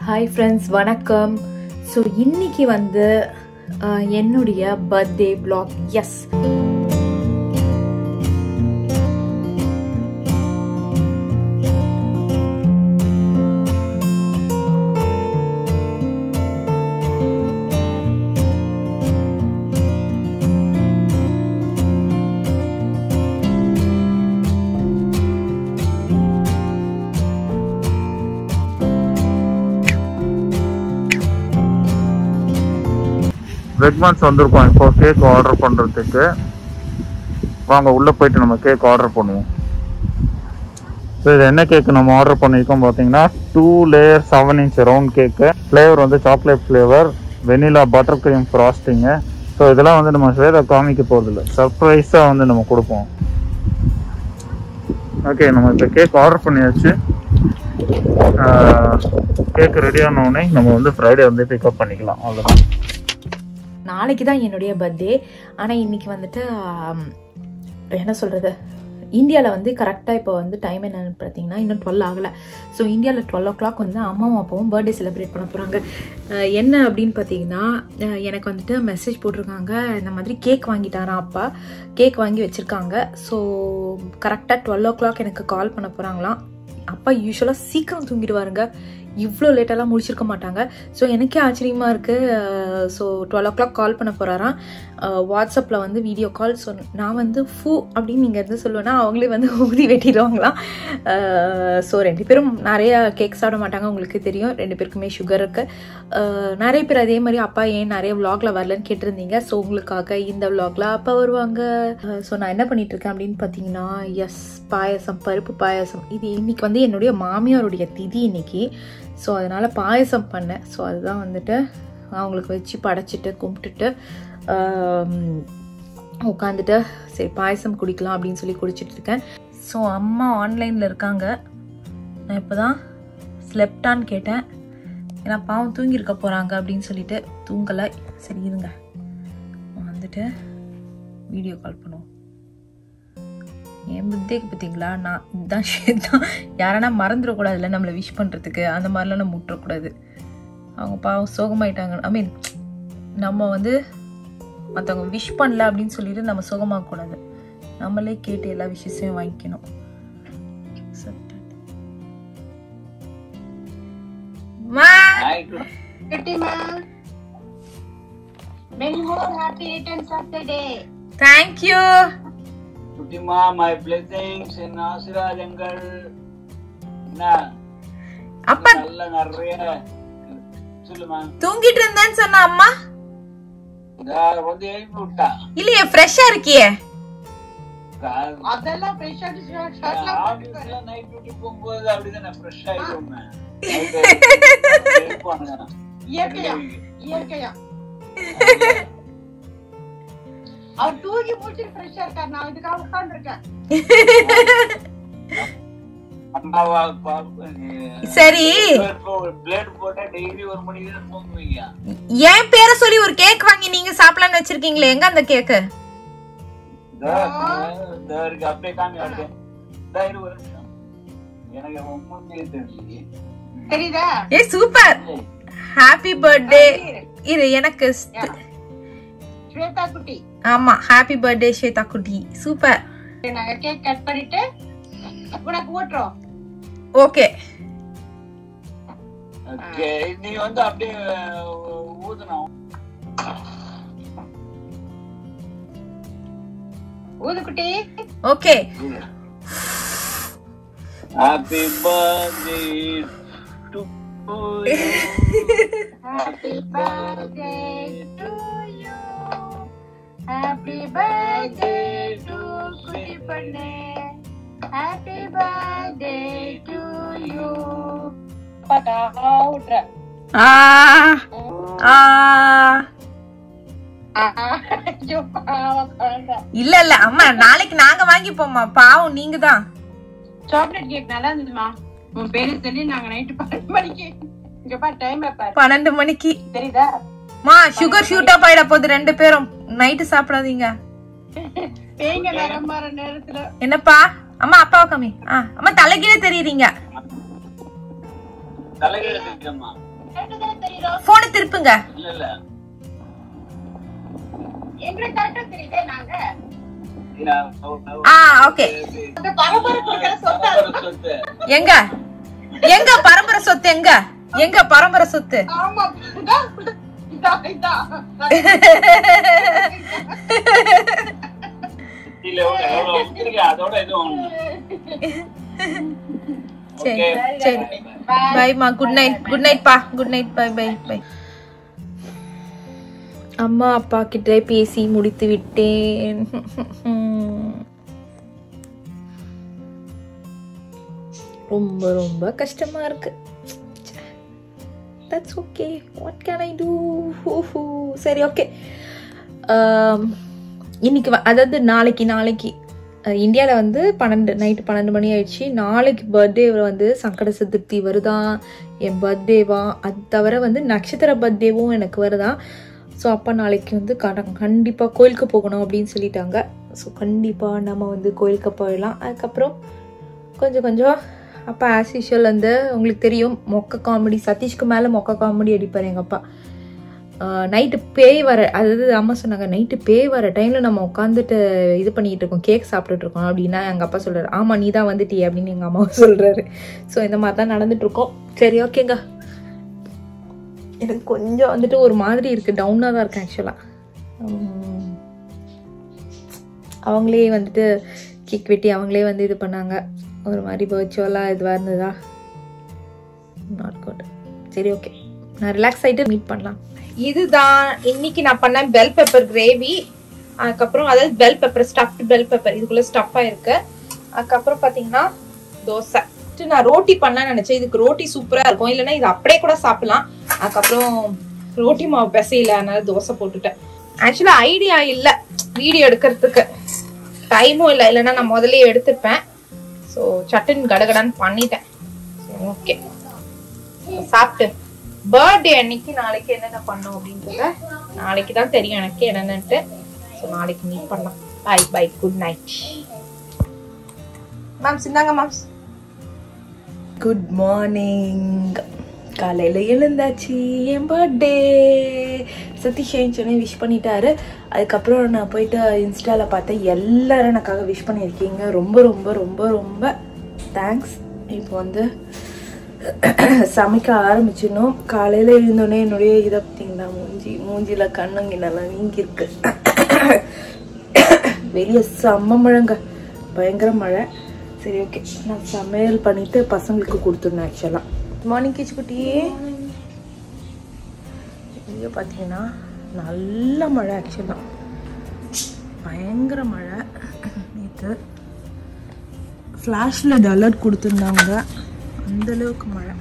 Hi friends வணக்கம் so இன்னைக்கு வந்து அஹ், என்னுடைய பர்த்டே vlog எஸ் வெக்மான்ஸ் வந்திருக்கோம் இப்போ கேக் ஆர்டர் பண்ணுறதுக்கு வாங்க உள்ளே போயிட்டு நம்ம கேக் ஆர்டர் பண்ணுவோம் ஸோ இது என்ன கேக் நம்ம ஆர்டர் பண்ணியிருக்கோம் பார்த்தீங்கன்னா two layer seven inch round cake flavour வந்து chocolate flavour vanilla butter cream frosting so இதெல்லாம் வந்து நம்ம ஸ்வேதா காமிக்க போகிறதில்ல சர்ப்ரைஸாக வந்து நம்ம கொடுப்போம் ஓகே நம்ம இப்போ கேக் ஆர்டர் பண்ணியாச்சு கேக் ரெடி உடனே நம்ம வந்து ஃப்ரைடே வந்து பிக்கப் பண்ணிக்கலாம் அவ்வளோதான் நாளைக்கு தான் என்னுடைய பர்த்டே ஆனால் இன்னைக்கு வந்துட்டு ஆம், என்ன சொல்கிறது இந்தியாவில் வந்து கரெக்டாக இப்போ வந்து டைம் என்னன்னு பார்த்தீங்கன்னா இன்னும் டுவெல் ஆகலை ஸோ இந்தியாவில் டுவெல் ஓ கிளாக் வந்து அம்மாவும் அப்பாவும் பர்த்டே செலிப்ரேட் பண்ண போகிறாங்க என்ன அப்படின்னு பார்த்தீங்கன்னா அஹ், எனக்கு வந்துட்டு மெசேஜ் போட்டிருக்காங்க இந்த மாதிரி கேக் வாங்கிட்டாராம் அப்பா கேக் வாங்கி வச்சுருக்காங்க ஸோ கரெக்டாக டுவெல் ஓ கிளாக் எனக்கு கால் பண்ண போகிறாங்களாம் அப்பா யூஸ்வலாக சீக்கிரம் தூங்கிடுவாருங்க இவ்வளோ லேட்டெல்லாம் முடிச்சிருக்க மாட்டாங்க ஸோ எனக்கே ஆச்சரியமாக இருக்குது so twelve o'clock call பண்ண போகிறாராம் வாட்ஸ்அப்பில் வந்து வீடியோ கால் ஸோ நான் வந்து ஃபூ அப்படின்னு நீங்கள் இருந்து சொல்லுவேன்னா அவங்களே வந்து ஊதி வெட்டிடுவாங்களாம் ஸோ ரெண்டு பேரும் நிறைய கேக் சாப்பிட மாட்டாங்க உங்களுக்கு தெரியும் ரெண்டு பேருக்குமே சுகர் இருக்குது நிறைய பேர் அதே மாதிரி அப்பா ஏன் நிறைய vlogல வரலன்னு கேட்டிருந்தீங்க ஸோ உங்களுக்காக இந்த vlogல அப்பா வருவாங்க ஸோ நான் என்ன பண்ணிட்டு இருக்கேன் அப்படின்னு பார்த்தீங்கன்னா எஸ் பாயசம் பருப்பு பாயசம் இது இன்னைக்கு வந்து என்னுடைய மாமியாருடைய திதி இன்னைக்கு ஸோ அதனால பாயசம் பண்ணேன் ஸோ அதுதான் வந்துட்டு அவங்களுக்கு வச்சு படைச்சிட்டு கும்பிட்டுட்டு உட்காந்துட்டு சரி பாயசம் குடிக்கலாம் அப்படின்னு சொல்லி குடிச்சிட்டு இருக்கேன் ஸோ அம்மா ஆன்லைனில் இருக்காங்க நான் இப்போ தான் ஸ்லெப்டான்னு கேட்டேன் ஏன்னா பாவம் தூங்கியிருக்க போகிறாங்க அப்படின்னு சொல்லிட்டு தூங்கலை சரி இருங்க வந்துட்டு வீடியோ கால் பண்ணுவோம் என் புத்தேக்கு பார்த்தீங்களா நான் இதுதான் ஷேட் தான் யாரனா மறந்துடக்கூடாதுல்ல நம்மளை விஷ் பண்ணுறதுக்கு அந்த மாதிரிலாம் நம்ம முட்டக்கூடாது அவங்க பாவம் சோகமாயிட்டாங்க ஐ மீன் நம்ம வந்து மற்றவங்க விஷ் பண்ணல அப்படின்னு சொல்லிட்டு நம்ம சோகமாகக்கூடாது நம்மளே கேட்டு எல்லா விஷயத்தையும் வாங்கிக்கணும் மா Fatima. Many more happy returns of the day. Thank you குட்டிமா மை பிளெஸிங்ஸ் என் ஆசிராஜங்கள் என்ன அப்பா நல்ல நிறைய சொல்லுமா தூங்கிட்டு இருந்தேன்னு சொன்ன அம்மா இந்த வந்து எழுப்பி விட்டா இல்லையே ஃப்ரெஷ்ஷா இருக்கியே அதெல்லாம் fresh ஆ shirt- shirtலாம் போட்டுட்டு ஆபீஸ்ல நைட் டியூட்டி போகும்போது அப்படிதானே ஃப்ரெஷ் ஆயிடுவோமே இயற்கையா இயற்கையா அவர் தூங்கி முடிச்சுட்டு ஃப்ரெஷ்ஷா இருக்காரு நான் இதுக்காக உட்கார்ந்து இருக்கேன் அம்மாவா சரி பிளேட் போட்டா டெய்லி ஒரு மணிக்கு தான் தூங்குவீங்க என் பேரை சொல்லி ஒரு கேக் வாங்கி நீங்க சாப்பிடலாம்னு வச்சிருக்கீங்களே எங்க அந்த கேக்கு இதோ, இதோ இருக்கு அப்படியே காமி அப்படியே இதோ இரு ஒரு நிமிஷம் எனக்கு உன் மூஞ்சியே தெரியலையே தெரியுதா ஏ சூப்பர் ஹாப்பி பர்த்டே இது எனக்கு st- ஸ்வேதா குட்டி ஆமா ஹாப்பி பர்த்டே ஸ்வேதா குட்டி சூப்பர் நாங்க கேக் கட் பண்ணிட்டு உனக்கு ஓட்டுறோம் ஓகே ஓகே நீ வந்து அப்படியே ஊதணும் ஊதுக்குட்டி okay happy birthday to Happy birthday to you. Happy birthday to குட்டி பொண்ணு. Happy birthday to you. பாட்டா விட்ற. ஆ ஆ ஐயோ, பாவம் குழந்தை. இல்ல இல்ல அம்மா நாளைக்கு நாங்க வாங்கிப்போம்மா பாவம் நீங்க தான் சாக்லேட் கேக் நல்லா இருந்ததுமா உன் பேரு சொல்லி நாங்க நைட்டு பன்னெண்டு மணிக்கு இங்க பாரு டைம் பாரு பன்னெண்டு மணிக்கு தெரியுதா மா சுகர் ஷூட் அப் ஆயிட போகுது ரெண்டு பேரும் நைட்டு சாப்பிடாதீங்க தேங்க நேரம் வர நேரத்துல என்னப்பா அம்மா அப்பாவை கம்மி ஆ அம்மா தலைகீழே தெரியுறீங்க தலைகீழ தெரியுமா போனை திருப்புங்க இல்ல இல்ல எங்களுக்கு கரெக்டா தெரியுதே நாங்க நான் அவ- ஆ ஓகே அந்த பரபரப்பு சொத்தா அவ சொத்து. எங்க எங்க பரம்பரை சொத்து எங்க எங்க பரம்பரை சொத்து ஆமா இதான், இதான், இதான். இல்ல, எவ்வளவு- எவ்வளவு வச்சிருக்க, அதோட இது ஒண்ணு. சரி Okay. சரி பைமா குட் நைட் குட் நைட் பா good night bye bye bye அம்மா அப்பா கிட்ட பேசி முடித்து விட்டேன் ரொம்ப ரொம்ப கஷ்டமா இருக்கு that's okay what can I do சரி ஓகே இன்னைக்கு வ- அதாவது நாளைக்கு நாளைக்கு இந்தியாவில் வந்து பன்னெண்டு நைட்டு பன்னெண்டு மணி ஆயிடுச்சு நாளைக்கு பர்த்டே வந்து சங்கட சதுர்த்தி வருதான் என் பர்த்டேவா அது தவிர வந்து நட்சத்திர பர்த்டேவும் எனக்கு வருதான் ஸோ அப்பா நாளைக்கு வந்து கண்டிப்பாக கோயிலுக்கு போகணும் அப்படின்னு சொல்லிட்டாங்க ஸோ கண்டிப்பாக நம்ம வந்து கோயிலுக்கு போயிடலாம் அதுக்கப்புறம் கொஞ்சம் கொஞ்சம் அப்பா ஆஸ் யூஷுவல் வந்து உங்களுக்கு தெரியும் மொக்க காமெடி சதீஷ்க்கு மேலே மொக்க காமெடி அடிப்பார் எங்கள் அப்பா நைட்டு பேய் வர அதாவது அம்மா சொன்னாங்க நைட்டு பேய் வர டைமில் நம்ம உட்காந்துட்டு இது பண்ணிட்டு இருக்கோம் கேக் சாப்பிட்டுட்டு இருக்கோம் அப்படின்னா எங்கள் அப்பா சொல்கிறாரு ஆமாம் நீ தான் வந்துட்டியே அப்படின்னு எங்கள் அம்மாவும் சொல்கிறாரு ஸோ இந்த மாதிரி தான் நடந்துட்டு இருக்கோம் சரி ஓகேங்க எனக்கு கொஞ்சம் வந்துட்டு ஒரு மாதிரி இருக்குது டவுனாக தான் இருக்கேன் ஆக்சுவலாக அவங்களே வந்துட்டு கேக் வெட்டி அவங்களே வந்து இது பண்ணாங்க ஒரு மாதிரி வர்ச்சுவலாக இதுவாக இருந்ததா நாட் குட் சரி ஓகே நான் ரிலாக்ஸ் ஆகிட்டு மீட் பண்ணலாம் இதுதான் இன்னைக்கு நான் பண்ண பெல் பெப்பர் கிரேவி அதுக்கப்புறம் அதாவது bell pepper stuffed bell pepper இதுக்குள்ள ஸ்டஃப்பாக இருக்கு அதுக்கப்புறம் பார்த்தீங்கன்னா தோசை First நான் ரோட்டி பண்ண நினைச்சேன் இதுக்கு ரோட்டி சூப்பரா இருக்கும் இல்லைன்னா இது அப்படியே கூட சாப்பிடலாம் அதுக்கப்புறம் ரோட்டி மாவு பிசையில அதனால தோசை போட்டுட்டேன் ஆக்சுவலா ஐடியா இல்ல வீடியோ எடுக்கிறதுக்கு டைமும் இல்லை இல்லைன்னா நான் முதல்லயே எடுத்துப்பேன் ஸோ சட்டுன்னு கடகடான்னு பண்ணிட்டேன் ஓகே சாப்பிட்டு பர்த்டே அன்னைக்கு நாளைக்கு என்னென்ன பண்ணோம் அப்படின்றத நாளைக்கு தான் தெரியும் எனக்கு என்னென்னட்டு ஸோ நாளைக்கு மீட் பண்ணலாம் bye bye good night ma'am சிந்தாங்க மேம் குட் மார்னிங் காலையில் எழுந்தாச்சு என் பர்த்டே சதீஷ் ஏஞ்சோடனே விஷ் பண்ணிட்டாரு அதுக்கப்புறம் நான் போயிட்டு இன்ஸ்டாவில் பார்த்தேன் எல்லாரும் எனக்காக விஷ் பண்ணியிருக்கீங்க ரொம்ப ரொம்ப ரொம்ப ரொம்ப தேங்க்ஸ் இப்போ வந்து சமைக்க ஆரம்பிச்சிடணும் காலையில் எழுந்தோடனே என்னுடைய இதை பார்த்தீங்கன்னா மூஞ்சி மூஞ்சியில் கண்ணுங்கினெல்லாம் நீங்கியிருக்கு வெளியே செம்ம மழைங்க பயங்கர மழை சரி ஓகே நான் சமையல் பண்ணிட்டு பசங்களுக்கு கொடுத்துருந்தேன் ஆக்சுவலாக மார்னிங் கிச்சுக்குட்டியே இங்கே பார்த்தீங்கன்னா நல்ல மழை ஆக்சுவலாக பயங்கர மழை நேற்று ஃப்ளாஷில் அலர்ட் கொடுத்துருந்தாங்க அந்த அளவுக்கு மழை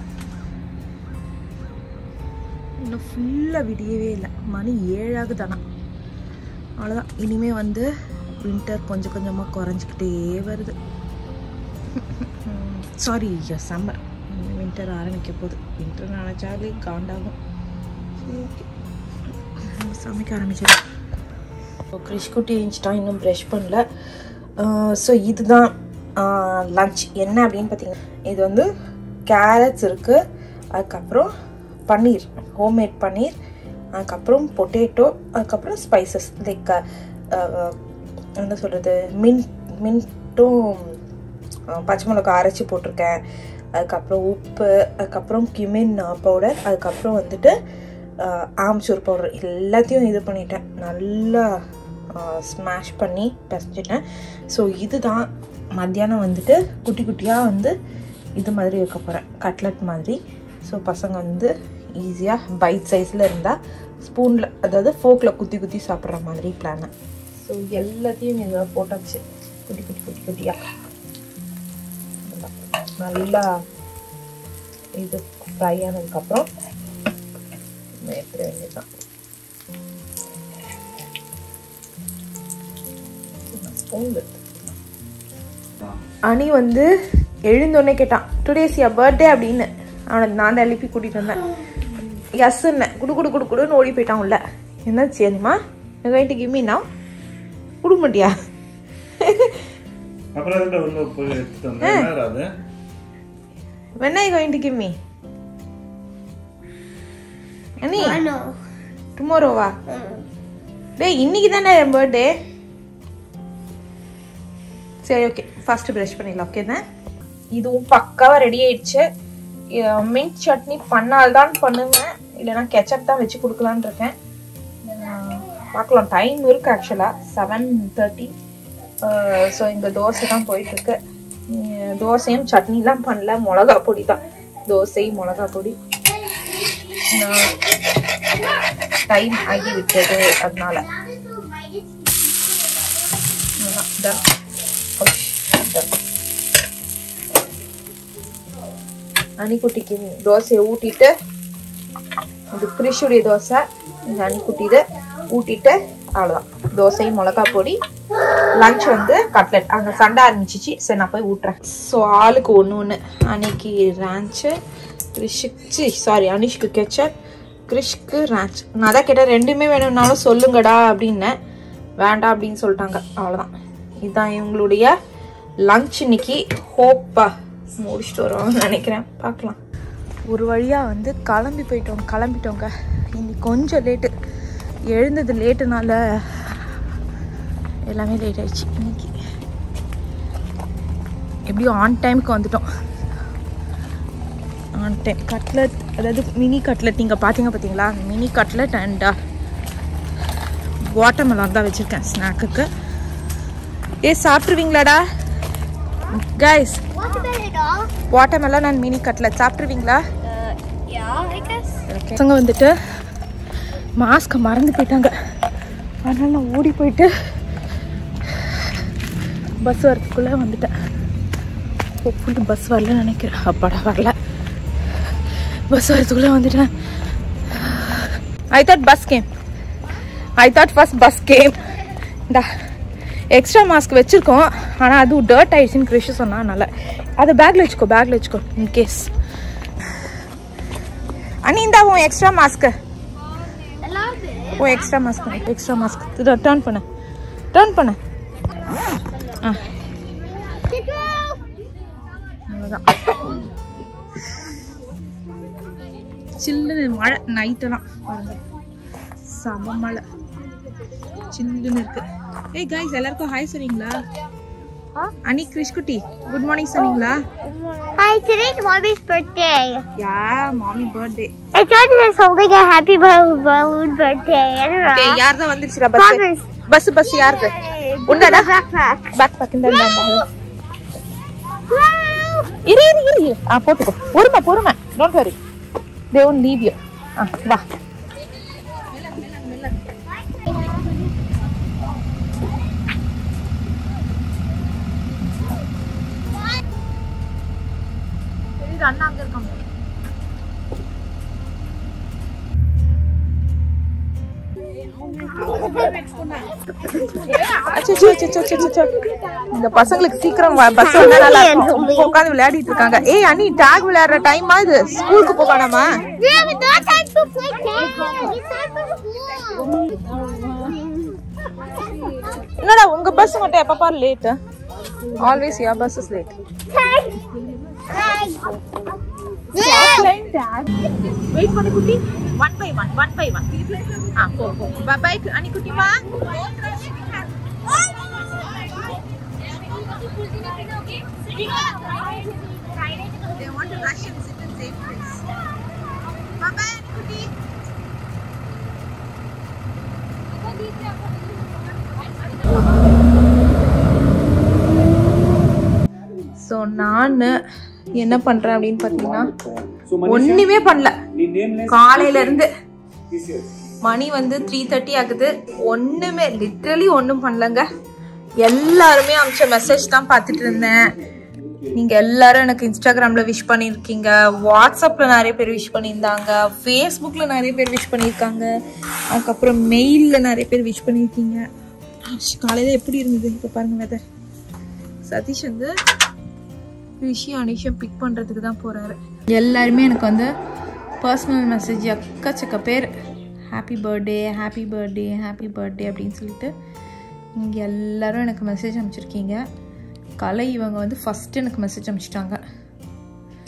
இன்னும் ஃபுல்லாக விடியவே இல்லை மணி ஏழாவது தானா அவ்வளோதான் இனிமே வந்து வின்டர் கொஞ்சம் கொஞ்சமாக குறைஞ்சிக்கிட்டே வருது சாரி சம்மர் வின்டர் ஆரம்பிக்க போகுது வின்டர் நினச்சாலே காண்டாகும் சரி ஓகே நம்ம சமைக்க ஆரம்பிச்சிடலாம் ஸோ கிறிஷ்குட்டி எழுந்துட்டான் இன்னும் ப்ரஷ் பண்ணல ஸோ இதுதான் லஞ்ச் என்ன அப்படின்னு பார்த்தீங்கன்னா இது வந்து கேரட்ஸ் இருக்குது அதுக்கப்புறம் பன்னீர் ஹோம்மேட் பன்னீர் அதுக்கப்புறம் பொட்டேட்டோ அதுக்கப்புறம் ஸ்பைசஸ் லைக் என்ன சொல்கிறது மின் மின்ட்டும் பச்சை மிளகா அரைச்சி போட்டிருக்கேன் அதுக்கப்புறம் உப்பு அதுக்கப்புறம் கிமின் பவுடர் அதுக்கப்புறம் வந்துட்டு ஆம்ச்சூர் பவுடர் எல்லாத்தையும் இது பண்ணிட்டேன் நல்லா ஸ்மாஷ் பண்ணி பிசைஞ்சிட்டேன் ஸோ இதுதான் மத்தியானம் வந்துட்டு குட்டி குட்டியாக வந்து இது மாதிரி வைக்க போகிறேன் கட்லட் மாதிரி ஸோ பசங்க வந்து ஈஸியாக பைட் சைஸில் இருந்தால் ஸ்பூனில் அதாவது ஃபோக்கில் குத்தி குத்தி சாப்பிட்ற மாதிரி பிளானு ஸோ எல்லாத்தையும் இதில் போட்டாச்சு குட்டி குட்டி குட்டி குட்டியாக நல்லா இது ஃப்ரை ஆனதுக்கப்புறம் எடுத்துட வேண்டியதுதான் ஸ்பூன் அனி வந்து எழுந்தோடனே கேட்டான் டுடேஸ் யா பர்த்டே அப்படின்னு அவனை நான் தான் எழுப்பி கூட்டிகிட்டு வந்தேன் எஸ்ன்னு குடு குடு குடு குடுன்னு ஓடி போயிட்டான் உள்ள என்ன சரிம்மா going கிவ் மீ நான் கொடுக்க மாட்டியா அப்புறம் அதுல உள்ள போய் எடுத்துட்டு வந்தேன் என்னடா அது when are you going to give me அண்ணி டுமாரோவா டேய் இன்னைக்கு தானே என் பர்த்டே சரி ஓகே ஃபர்ஸ்ட் ப்ரஷ் பண்ணிடலாம் ஓகே தான் இதுவும் பக்காவாக ரெடி ஆயிடுச்சு மின்ட் சட்னி பண்ணால்தான் பண்ணுவேன் இல்லைன்னா கெச்சப் தான் வச்சு கொடுக்கலான்னு இருக்கேன் அஹ் பார்க்கலாம் டைம் இருக்கு ஆக்சுவலாக செவன் தேர்ட்டி ஸோ இந்த தோசை தான் போயிட்டுருக்கு தோசையும் சட்னிலாம் பண்ணல மிளகா பொடி தான் தோசை மிளகா பொடி டைம் ஆகி விட்டது அதனால அவ்வளவுதான். done. Osh, done. அணிக்குட்டிக்கு தோசையை ஊட்டிட்டு இது கிரிஷுடைய தோசை இந்த அணிக்குட்டிது ஊட்டிட்டு அவ்வளோதான் தோசை மிளகா பொடி லஞ்ச் வந்து கட்லெட் அங்கே சண்டை ஆரம்பிச்சிச்சு சரி நான் போய் ஊட்டுறேன் ஸோ ஆளுக்கு ஒன்று ஒன்று அன்னைக்கு ரேஞ்சு கிரிஷுக்கு சாரி அனிஷ்க்கு கெச்சப் கிரிஷ்க்கு ரேஞ்ச் நான் தான் கேட்டேன் ரெண்டுமே வேணும்னாலும் சொல்லுங்கடா அப்படின்னேன் வேண்டாம் அப்படின்னு சொல்லிட்டாங்க அவ்வளோதான் இதுதான் இவங்களுடைய லஞ்ச் இன்னைக்கு ஹோப்பா முடிச்சுட்டு வருவாங்கன்னு நினைக்கிறேன் பார்க்கலாம் ஒரு வழியாக வந்து கிளம்பி போயிட்டோம் கிளம்பிட்டோங்க இன்னைக்கு கொஞ்சம் லேட்டு எழுந்தது லேட்டுனால எல்லாமே லேட் ஆயிடுச்சு இன்னைக்கு எப்படியும் ஆன் டைமுக்கு வந்துட்டோம் ஆன் டைம் கட்லட் அதாவது மினி கட்லட் நீங்கள் பார்த்தீங்க பார்த்தீங்களா மினி கட்லட் அண்ட் வாட்டர்மெலான் தான் வச்சுருக்கேன் ஸ்நாக்குக்கு ஏ சாப்பிட்ருவீங்களாடா guys watermelon and mini cutlet சாப்பிட்ருவீங்களா பசங்க வந்துட்டு மாஸ்க்கை மறந்து போயிட்டாங்க அதனால நான் ஓடி போயிட்டு பஸ் வரதுக்குள்ளே வந்துட்டேன் ஹோப்ஃபுல்லி பஸ் வரலன்னு நினைக்கிறேன் அப்பாடா வரல பஸ் வரதுக்குள்ளே வந்துட்டேன் I thought bus came I thought first bus came இந்தா எக்ஸ்ட்ரா மாஸ்க் வச்சுருக்கோம் ஆனால் அதுவும் டர்ட் ஆயிடுச்சுன்னு கிருஷி சொன்னா அதனால அதை பேக்கில் வச்சுக்கோ பேக்கில் வச்சுக்கோ இன்கேஸ் அண்ணி இந்தா உன் எக்ஸ்ட்ரா மாஸ்க்கு உன் extra mask extra mask turn பண்ணு டர்ன் பண்ணு ஆ அவ்வளோதான் சில்லுன்னு மழை நைட்டெல்லாம் பாருங்க செம மழை சில்லுன்னு இருக்கு ஏய் கைஸ் எல்லாருக்கும் ஹாய் சொன்னீங்களா அனி கிருஷ்குட்டி குட் மார்னிங் சொன்னீங்களா Hi, today's mommy's birthday. Yeah mommy birthday I tried to just holding a happy balloon balloon birthday. I don't know. Okay யார் தான் வந்துருச்சுடா பஸ் Promise. பஸ் பஸ் யாருக்கு உன்னடா Backpack. பேக் பேக் இந்த இரு இரு இரு இரு. ஆ போட்டுக்கோ பொறுமை பொறுமை don't worry they won't leave you ஆ வா அண்ணா அங்க இருக்காங்க அச்சச்சோ, அச்சச்சோ, அச்சச்சோ. இந்த பசங்களுக்கு சீக்கிரம் பஸ் வந்தா நல்லா இருக்கும் உட்காந்து விளையாடிட்டு இருக்காங்க ஏய் அண்ணி டாக் விளையாடுற டைமா இது ஸ்கூலுக்கு போக வேணாமா Yeah, but not time to play tag. It's time for school. என்னடா உங்க பஸ் மட்டும் எப்ப பாரு late always yeah bus is late Tag. Tag. Wait பண்ணு குட்டி one by one one by one ஆ போ போ பை பை அனி குட்டிமா They want to rush and sit in safe place. Bye bye, Anikuti. So நான் என்ன பண்றேன் அப்படின்னு பார்த்தீங்கன்னா ஒண்ணுமே பண்ணல காலையில இருந்து மணி வந்து த்ரீ தேர்ட்டி ஆகுது ஒண்ணுமே லிட்ரலி ஒன்றும் பண்ணலங்க எல்லாருமே அமிச்ச மெசேஜ் தான் பார்த்துட்டு இருந்தேன் நீங்க எல்லாரும் எனக்கு இன்ஸ்டாகிராம்ல விஷ் பண்ணியிருக்கீங்க வாட்ஸ்அப்ல நிறைய பேர் விஷ் பண்ணியிருந்தாங்க ஃபேஸ்புக்ல நிறைய பேர் விஷ் பண்ணியிருக்காங்க அதுக்கப்புறம் மெயில்ல நிறைய பேர் விஷ் பண்ணியிருக்கீங்க ஆஷ், காலையில எப்படி இருந்தது இப்போ பாருங்க வெதர் சதீஷ் வந்து ரிஷி அனிஷம் பிக் பண்ணுறதுக்கு தான் போகிறாரு எல்லாருமே எனக்கு வந்து பர்சனல் மெசேஜ் எக்கச்சக்க பேர் happy birthday happy birthday happy birthday அப்படின்னு சொல்லிட்டு நீங்கள் எல்லாரும் எனக்கு மெசேஜ் அனுப்பிச்சிருக்கீங்க கலை இவங்க வந்து ஃபஸ்ட்டு எனக்கு மெசேஜ் அனுப்பிச்சிட்டாங்க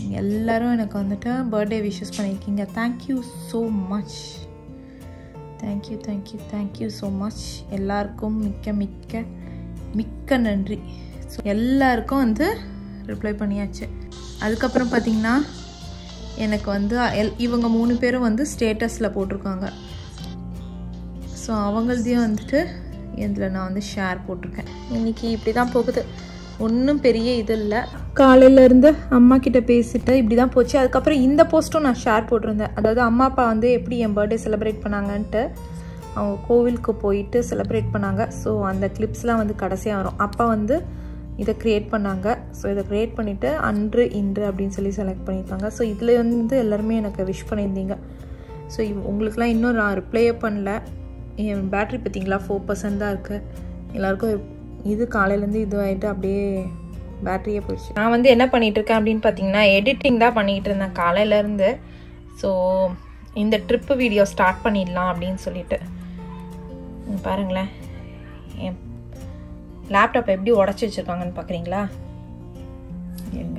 நீங்கள் எல்லாரும் எனக்கு வந்துட்டு பர்த்டே விஷஸ் பண்ணியிருக்கீங்க thank you so much thank you thank you thank you so much எல்லாருக்கும் மிக்க மிக்க மிக்க நன்றி ஸோ எல்லாருக்கும் வந்து ரிப்ளை பண்ணியாச்சு அதுக்கப்புறம் பார்த்தீங்கன்னா எனக்கு வந்து எல் இவங்க மூணு பேரும் வந்து ஸ்டேட்டஸில் போட்டிருக்காங்க ஸோ அவங்களதையும் வந்துட்டு இதில் நான் வந்து ஷேர் போட்டிருக்கேன் இன்றைக்கி இப்படி தான் போகுது ஒன்றும் பெரிய இது இல்லை காலையிலேருந்து அம்மா கிட்ட பேசிட்டு இப்படி தான் போச்சு அதுக்கப்புறம் இந்த போஸ்ட்டும் நான் ஷேர் போட்டிருந்தேன் அதாவது அம்மா அப்பா வந்து எப்படி என் பர்த்டே செலிப்ரேட் பண்ணாங்கன்ட்டு அவங்க கோவிலுக்கு போயிட்டு செலிப்ரேட் பண்ணாங்க ஸோ அந்த கிளிப்ஸ்லாம் வந்து கடைசியாக வரும் அப்பா வந்து இதை க்ரியேட் பண்ணாங்க ஸோ இதை க்ரியேட் பண்ணிவிட்டு அன்று இன்று அப்படின்னு சொல்லி செலக்ட் பண்ணியிருக்காங்க ஸோ இதில் வந்து எல்லாருமே எனக்கு விஷ் பண்ணியிருந்தீங்க ஸோ உங்களுக்குலாம் இன்னும் நான் ரிப்ளையே பண்ணல என் பேட்ரி பார்த்தீங்களா ஃபோர் பர்சன்ட் தான் இருக்குது எல்லாருக்கும் இது காலையிலேருந்து இது ஆகிட்டு அப்படியே பேட்டரியே போயிடுச்சு நான் வந்து என்ன பண்ணிகிட்டு இருக்கேன் அப்படின்னு பார்த்தீங்கன்னா எடிட்டிங் தான் பண்ணிகிட்டு இருந்தேன் காலையிலேருந்து ஸோ இந்த ட்ரிப்பு வீடியோ ஸ்டார்ட் பண்ணிடலாம் அப்படின்னு சொல்லிட்டு இங்க பாருங்களேன் என் லேப்டாப் எப்படி உடச்சி வச்சுருக்காங்கன்னு பார்க்குறீங்களா இருங்க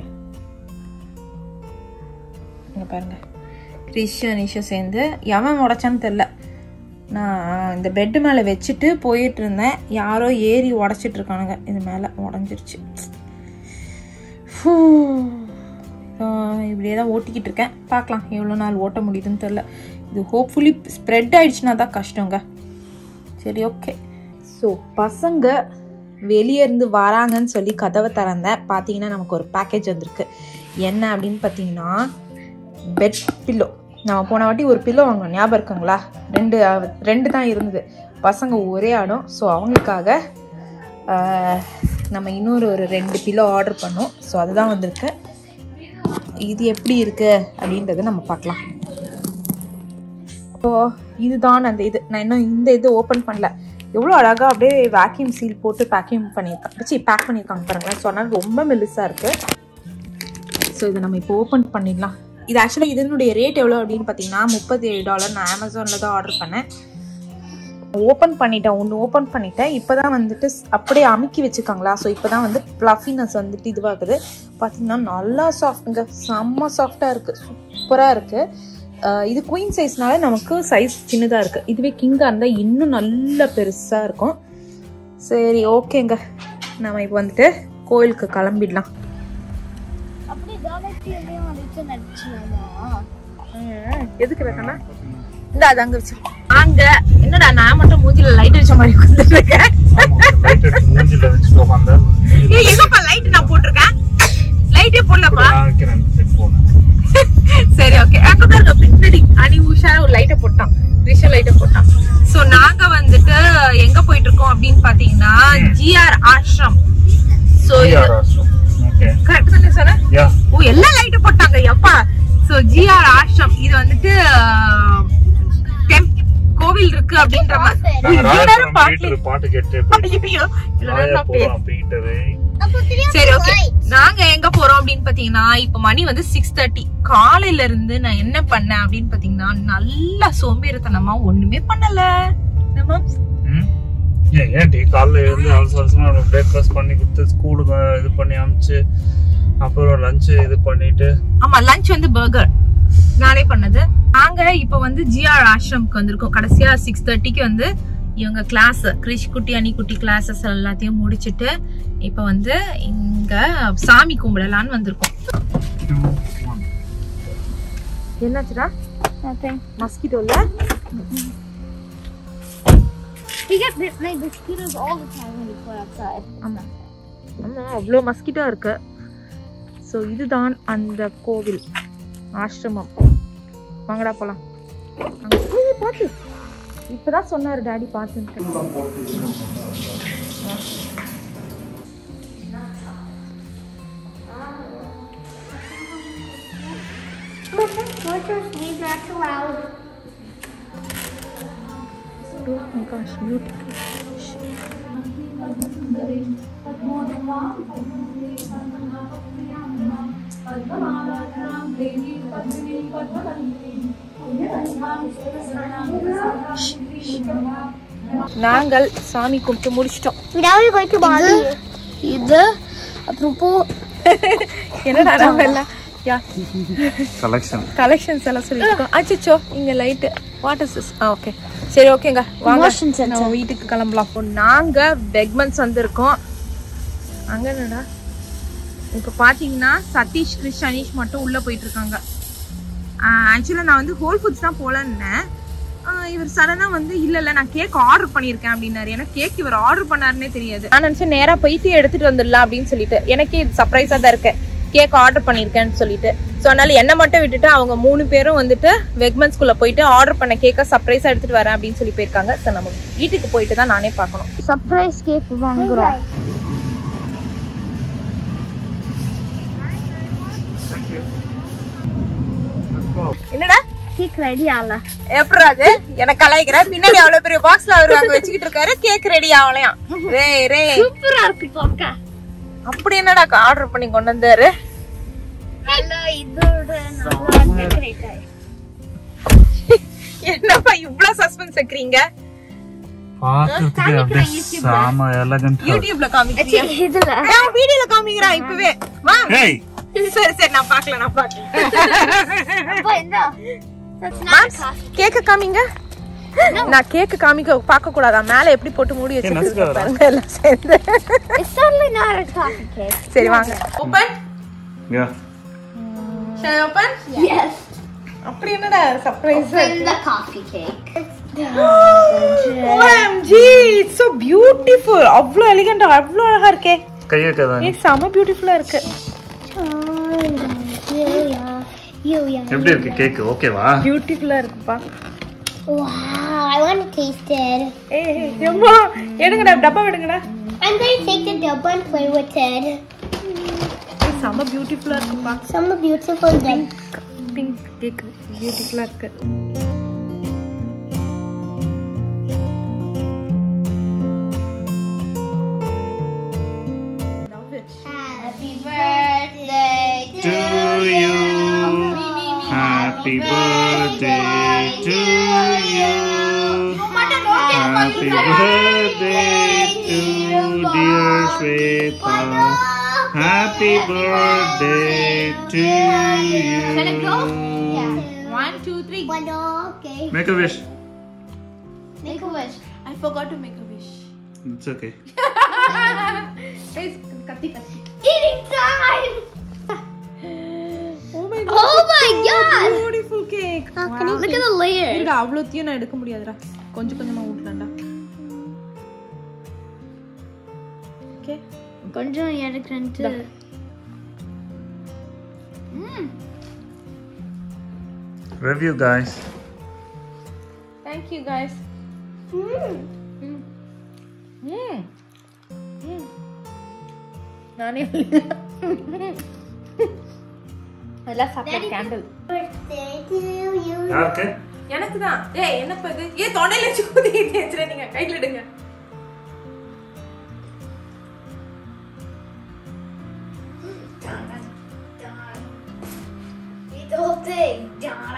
இங்கே பாருங்கள் கிறிஷ் அனிஷும் சேர்ந்து எவன் உடைச்சான்னு தெரில நான் இந்த பெட்டு மேலே வச்சுட்டு போயிட்டு இருந்தேன் யாரோ ஏறி உடச்சிட்டு இருக்கானுங்க இது மேலே உடஞ்சிருச்சு ஃபூ. ஆஹ் இப்படியே தான் ஓட்டிக்கிட்டு இருக்கேன் பார்க்கலாம் எவ்வளோ நாள் ஓட்ட முடியுதுன்னு தெரில இது ஹோப்ஃபுல்லி ஸ்ப்ரெட் ஆயிடுச்சுன்னா தான் கஷ்டங்க சரி ஓகே ஸோ பசங்க வெளியே இருந்து வராங்கன்னு சொல்லி கதவை திறந்தேன் பார்த்தீங்கன்னா நமக்கு ஒரு பேக்கேஜ் வந்திருக்கு என்ன அப்படின்னு பார்த்தீங்கன்னா பெட் பில்லோ நம்ம போன வாட்டி ஒரு பில்லோ வாங்கினோம் ஞாபகம் இருக்குங்களா ரெண்டு அஹ், ரெண்டு தான் இருந்தது பசங்க ஒரே ஆடும் ஸோ அவங்களுக்காக ஆஹ், நம்ம இன்னொரு ஒரு ரெண்டு பில்லோ ஆர்டர் பண்ணோம் ஸோ அதுதான் வந்திருக்கு இது எப்படி இருக்கு அப்படின்றத நம்ம பார்க்கலாம் ஸோ இதுதான் அந்த இது நான் இன்னும் இந்த இது ஓப்பன் பண்ணல எவ்வளோ அழகாக அப்படியே வேக்யூம் சீல் போட்டு பேக்கிங் பண்ணியிருக்காங்க சி பேக் பண்ணியிருக்காங்க பாருங்களேன் ஸோ அதனால ரொம்ப மெல்லிஸாக இருக்குது ஸோ இதை நம்ம இப்போ ஓப்பன் பண்ணிடலாம் இது ஆக்சுவலாக இதனுடைய ரேட் எவ்வளோ அப்படின்னு பார்த்தீங்கன்னா முப்பத்தி ஏழு டாலர் நான் அமேசானில் தான் ஆர்டர் பண்ணேன் ஓப்பன் பண்ணிட்டேன் ஒன்று ஓப்பன் பண்ணிட்டேன் இப்போ தான் வந்துட்டு ஸ்- அப்படியே அமுக்கி வச்சுருக்காங்களா ஸோ இப்போ தான் வந்து ப்ளஃபினஸ் வந்துட்டு இதுவாகுது பார்த்தீங்கன்னா நல்லா சாஃப்ட்டுங்க செம்ம சாஃப்டாக இருக்குது சூப்பராக இருக்குது இது குயின் சைஸ்னால நமக்கு சைஸ் சின்னதாக இருக்குது இதுவே கிங்காக இருந்தால் இன்னும் நல்ல பெருசாக இருக்கும் சரி ஓகேங்க நம்ம இப்போ வந்துட்டு கோயிலுக்கு கிளம்பிடலாம் அப்படி தானத்தையும் வந்துச்சு நடிச்சுனாமா எதுக்கு வைக்கனா இந்த அது அங்க வச்சு அங்க என்னடா நான் மட்டும் மூஞ்சில லைட் வச்ச மாதிரி உட்கார்ந்துட்டு இருக்கேன் லைட் எடுத்து மூஞ்சில வச்சுட்டு உட்காந்து ஏய் எங்கப்பா லைட் நான் போட்டிருக்கேன் லைட்டே போடலப்பா நான் வைக்கிறேன் போனேன் சரி ஓகே அங்க பாருங்க பின்னாடி அனி உஷாரா ஒரு லைட்டை போட்டான் ரிஷா லைட்டை போட்டான் சோ நாங்க வந்துட்டு எங்க போயிட்டு இருக்கோம் அப்படின்னு பாத்தீங்கன்னா GR Ashram so okay correct தானே சொன்னேன் யா ஓ எல்லா லைட்டும் போட்டாங்க எப்பா சோ ஜிஆர் ஆஷ்ரம் இது வந்துட்டு ஆஹ், temp- கோவில் இருக்கு அப்படின்ற மாதிரி நாங்க இவ்வளவு நேரம் ராயபுரம் பாட்டு பீட்டர் பாட்டு கேட்டு ஐயோ, இவ்வளவு நேரம் நான் பேச- ராயபுரம் பீட்டரு அப்போ தெரியும் சரி ஓகே நாங்க எங்க போறோம் அப்படின்னு பாத்தீங்கன்னா இப்ப மணி வந்து சிக்ஸ் தேர்ட்டி காலையில இருந்து நான் என்ன பண்ணேன் அப்படின்னு பாத்தீங்கன்னா நல்லா சோம்பேறித்தனமா ஒண்ணுமே பண்ணல நம்ம ம்? ஏன் ஏன் டீ காலைல எழுந்து அவசர அவசரமா பிரேக்ஃபாஸ்ட் பண்ணி கொடுத்து ஸ்கூலுக்கு இது பண்ணி அனுப்பிச்சு அப்புறம் லஞ்சு இது பண்ணிட்டு ஆமா லஞ்ச் வந்து பர்கர் நானே பண்ணது நாங்க இப்ப வந்து ஜிஆர் ஆஷ்ரம்க்கு வந்திருக்கோம் கடைசியா சிக்ஸ் தேர்ட்டிக்கு வந்து இவங்க கிளாஸ் கிரிஷ் குட்டி அணி குட்டி கிளாஸஸ் எல்லாத்தையும் முடிச்சிட்டு இப்ப வந்து இங்க சாமி கும்பிடலான்னு வந்திருக்கோம் என்னாச்சுடா Nothing. மஸ்கிட்டோல We get bit by mosquitoes all the time when we go outside. ஆமா ஆமா அவ்வளோ மஸ்கிட்டோ இருக்கு ஸோ இதுதான் அந்த கோவில் ஆசிரமம் வாங்கடா போலாம் அங்க போய் பார்த்து இப்பதான் சொன்னாரு டாடி பார்த்துட்டு Tortoise leaves are too loud. Oh my gosh, beautiful. நாங்கள் சாமி கும்பிட்டு முடிச்சிட்டோம் Now we're going to Bali. இது அப்புறம் போ என்னடா நம்ம எல்லாம் யா கலெக்ஷன் கலெக்ஷன்ஸ் எல்லாம் சொல்லியிருக்கோம் அச்சோ இங்க லைட்டு வாட்டர் சிஸ் ஆ ஓகே சரி ஓகேங்க வாங்க நம்ம வீட்டுக்கு கிளம்பலாம் இப்போ நாங்க வெக்மன்ஸ் வந்திருக்கோம் அங்க என்னடா இப்போ பாத்தீங்கன்னா சதீஷ் கிரிஷ் அனீஷ் மட்டும் உள்ள போயிட்டு இருக்காங்க ஆக்சுவலாக நான் வந்து ஹோல் ஃபுட்ஸ் தான் போலன்னேன் ஆஹ் இவர் சடனாக வந்து இல்லை இல்லை நான் கேக் ஆர்டர் பண்ணியிருக்கேன் அப்படின்னாரு எனக்கு கேக் இவர் ஆர்டர் பண்ணாருன்னே தெரியாது நான் நினச்சேன் நேராக போயிட்டு எடுத்துட்டு வந்துடலாம் அப்படின்னு சொல்லிட்டு எனக்கே இது சர்ப்ரைஸாக தான் இருக்கு கேக் ஆர்டர் பண்ணியிருக்கேன்னு சொல்லிட்டு ஸோ அதனால என்னை மட்டும் விட்டுட்டு அவங்க மூணு பேரும் வந்துட்டு வெக்மன்ஸ்குள்ளே போயிட்டு ஆர்டர் பண்ண கேக்கை சர்ப்ரைஸாக எடுத்துட்டு வரேன் அப்படின்னு சொல்லி போயிருக்காங்க ஸோ நம்ம வீட்டுக்கு போயிட்டு தான் நானே பார்க்கணும் சர்ப்ரைஸ் கேக் வாங்குறோம் என்னடா கேக் ரெடி ஆகல எப்படி அது எனக்கு கலாய்க்கிற பின்னாடி அவ்வளவு பெரிய பாக்ஸ்ல அவர் அங்க வச்சுக்கிட்டு இருக்காரு கேக் ரெடி ஆகலையாம் ரே ரே சூப்பரா இருக்கு பார்க்க அப்படி என்னடா ஆர்டர் பண்ணி கொண்டு வந்தாரு ஹலோ இதோட நல்லா டெக்கரேட் ஆயிருக்கு என்னப்பா இவ்வளவு சஸ்பென்ஸ் வைக்கிறீங்க பார்க்கறதுக்கு அப்படியே சாம எலகண்ட் யூடியூப்ல காமிக்கிறியா இதுல நான் வீடியோல காமிக்கிறான் இப்பவே வா ஏய் சரி சரி நான் பார்க்கல நான் பார்க்கல அப்பா என்ன That's not coffee. கேக்க காமிங்க நான் கேக்கு காமிக்க பார்க்க கூடாதா மேல எப்படி போட்டு மூடி வச்சிருக்கீங்க பாருங்க எல்லாம் சேர்ந்து It's certainly not a coffee cake. சரி வாங்க ஓபன் யா ஷாய் ஓபன் Yes. அப்படி என்னடா surprise Open the coffee cake. OMG it's so beautiful அவ்வளோ எலிகண்டா அவ்வளோ அழகா இருக்கே கையை கதா ஏய் செம பியூட்டிஃபுல்லா இருக்கு Yulia. Yulia. எப்படி இருக்கு கேக் ஓகேவா பியூட்டிஃபுல்லா இருக்குப்பா Wow, I want to taste it. ஏய் எம்மா எடுங்கடா டப்பா எடுங்கடா I'm going to take the double and play with it. ஏய் செம பியூட்டிஃபுல்லா இருக்குப்பா Some beautiful thing. Pink cake பியூட்டிஃபுல்லா இருக்கு Happy birthday to to you happy birthday to you happy birthday to dear Shweta happy birthday to Can it go? you Yeah. One, two, three. One, okay. make a wish Make a wish. I forgot to make a wish. it's okay Guys, கத்தி கத்தி Eating time! Oh my Oh my god! beautiful cake. Can you look at the layer? இருடா அவ்வளோத்தையும் நான் எடுக்க முடியாதுடா கொஞ்சம் கொஞ்சமா ஊட்டலாம்டா ஓகே கொஞ்சம் எடுக்கிறேன்ட்டு review guys thank you guys ம் ம் நானே அதெல்லாம் சாப்பிட்ட கேண்டில் Birthday to you. யாருக்கு எனக்கு தான் ஏய் என்னப்பா இது ஏ தொண்டையில வச்சு ஊதி தேய்ச்சிர நீங்க கையில எடுங்க Eat the whole thing.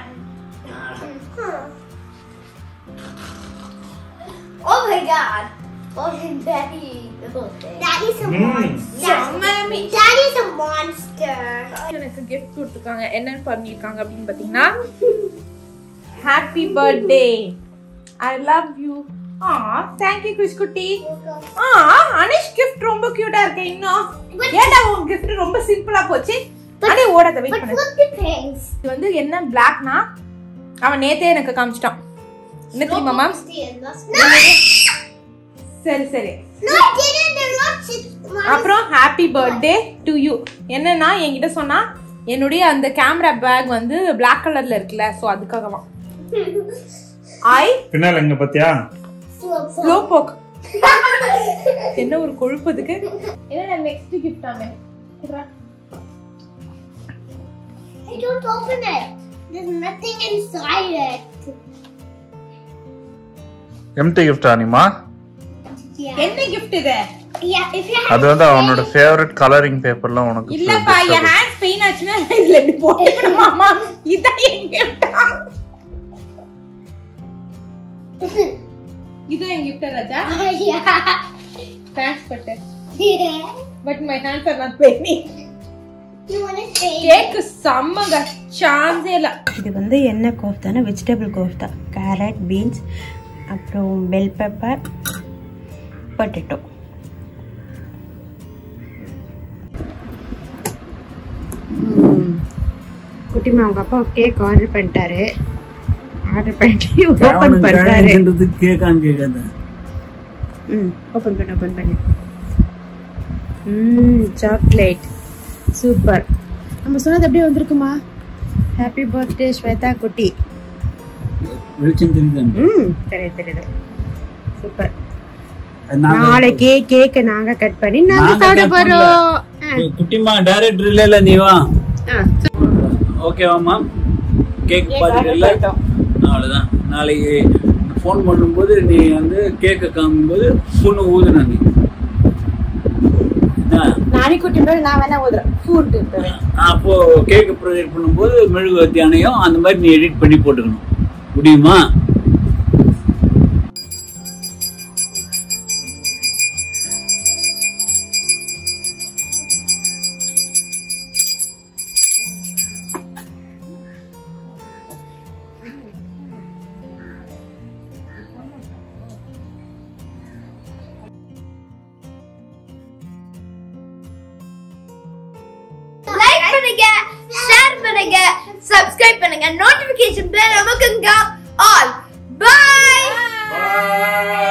Oh my god. Oh, Daddy eat the whole thing. Daddy's a செம்ம Daddy's a monster. எனக்கு கிஃப்ட் கொடுத்துருக்காங்க என்னன்னு பண்ணிருக்காங்க அப்படின்னு பாத்தீங்கன்னா happy birthday I love you ஆ தேங்க் யூ கிறிஸ் குட்டி ஆ அனிஷ் கிஃப்ட் ரொம்ப கியூட்டா இருக்கு இன்னும் ஏன்டா உன் கிஃப்ட் ரொம்ப சிம்பிளா போச்சு அடே ஓடாத வெயிட் But பண்ணு look at things. இது வந்து என்ன பிளாக்னா அவன் நேத்தே எனக்கு காமிச்சிட்டான் என்ன தெரியுமா மேம் No! சரி சரி No, I didn't. They're not just. அப்புறம் ஹாப்பி பர்த்டே டு யூ என்னன்னா என்கிட்ட சொன்னா என்னுடைய அந்த கேமரா பேக் வந்து Black கலர்ல இருக்குல்ல ஸோ அதுக்காகவா ஐ பின்னால எங்க பாத்தியா ஸ்லோ போக் என்ன ஒரு கொழுப்பதுக்கு என்ன நெக்ஸ்ட் கிஃப்ட் ஆமே I don't open it. There's nothing inside it. Empty gift ஆனிமா Yeah. என்ன கிஃப்ட் இது Yeah, if you have அது வந்து அவனோட ஃபேவரட் கலரிங் பேப்பர்லாம் உனக்கு இல்லப்பா என் ஹேண்ட் பெயின் ஆச்சுன்னா இதுல இப்படி போட்டுக்கணுமாமா இதான் என் கிஃப்டா இது என் கிஃப்ட் ராஜா yeah. தேங்க்ஸ் பட்டு Yeah. But my hands are not paining You want to say? Cake செம்மங்க சான்ஸே இல்ல இது வந்து என்ன கோஃப்தானா வெஜிடபிள் கோஃப்தா கேரட் பீன்ஸ் அப்புறம் பெல் பெப்பர் பொட்டேட்டோ குட்டிமா அவங்க அப்பா கேக் ஆர்டர் பண்ணிட்டாரு ஆர்டர் பண்ணிட்டு ஓப்பன் பண்றாரு கேட்கான்னு கேட்காத ம் ஓப்பன் பண்ணு ஓப்பன் பண்ணு ம் சாக்லேட் சூப்பர் நம்ம சொன்னது அப்படியே வந்திருக்குமா ஹாப்பி பர்த்டே ஸ்வேதா குட்டி வெளிச்சம் தெரியுது ம் தெரியுது தெரியுது சூப்பர் நாளைக்கு கேக் நாங்க கட் பண்ணி நாங்க நாங்க சாப்பிட cut போறோம் குட்டிமா டைரக்டர் இல்ல நீ வா ஆ, ஓகேவாம்மா கேக் பார்த்துக்கல அவ்வளோதான் நாளைக்கு ஃபோன் பண்ணும்போது நீ வந்து கேக்கை காமிக்கும்போது பொண்ணு ஊதுன நீ என்ன நானி குட்டி மேல நான் வேணா ஊதுறேன் ஃபூட்டு அப்போ கேக்கு ப்ரொஜெக்ட் பண்ணும்போது மெழுகுவர்த்தி அணையும் அந்த மாதிரி நீ எடிட் பண்ணி போட்டுக்கணும் முடியுமா லைக் பண்ணுங்க ஷேர் பண்ணுங்க சப்ஸ்கிரைப் பண்ணுங்க நோட்டிபிகேஷன் பெல் நமக்குங்க ஆல் பை Bye.